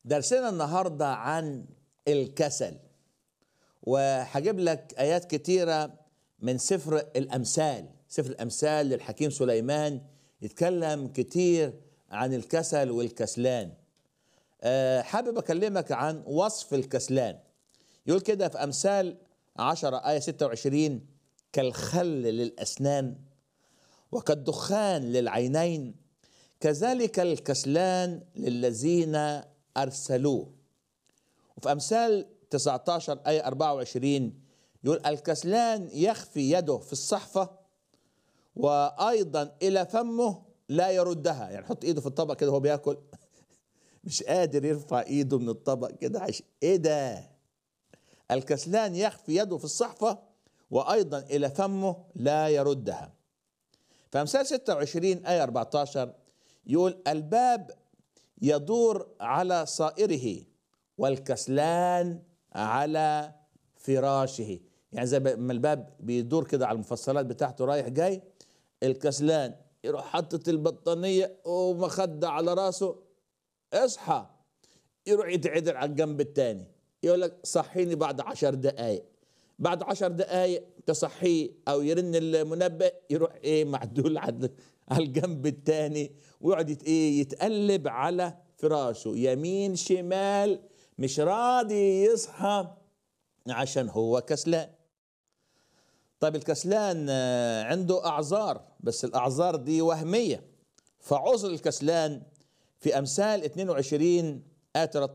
درسنا النهارده عن الكسل وهجيب لك ايات كتيره من سفر الامثال سفر الامثال للحكيم سليمان يتكلم كتير عن الكسل والكسلان أه حابب اكلمك عن وصف الكسلان يقول كده في امثال 10 ايه 26 كالخل للاسنان وكالدخان للعينين كذلك الكسلان للذين ارسلوه وفي امثال 19 ايه 24 يقول الكسلان يخفي يده في الصحفه وايضا الى فمه لا يردها يعني يحط ايده في الطبق كده وهو بياكل مش قادر يرفع ايده من الطبق كده عش... ايه ده الكسلان يخفي يده في الصحفه وايضا الى فمه لا يردها فامثال 26 ايه 14 يقول الباب يدور على صائره والكسلان على فراشه يعني زي ما الباب بيدور كده على المفصلات بتاعته رايح جاي الكسلان يروح حاطط البطانية ومخدة على راسه اصحى يروح يتعدل على الجنب التاني يقول لك صحيني بعد عشر دقايق بعد عشر دقايق تصحيه او يرن المنبه يروح ايه معدول على على الجنب التاني ويقعد ايه يتقلب على فراشه يمين شمال مش راضي يصحى عشان هو كسلان طيب الكسلان عنده اعذار بس الاعذار دي وهميه فعذر الكسلان في امثال 22 ايه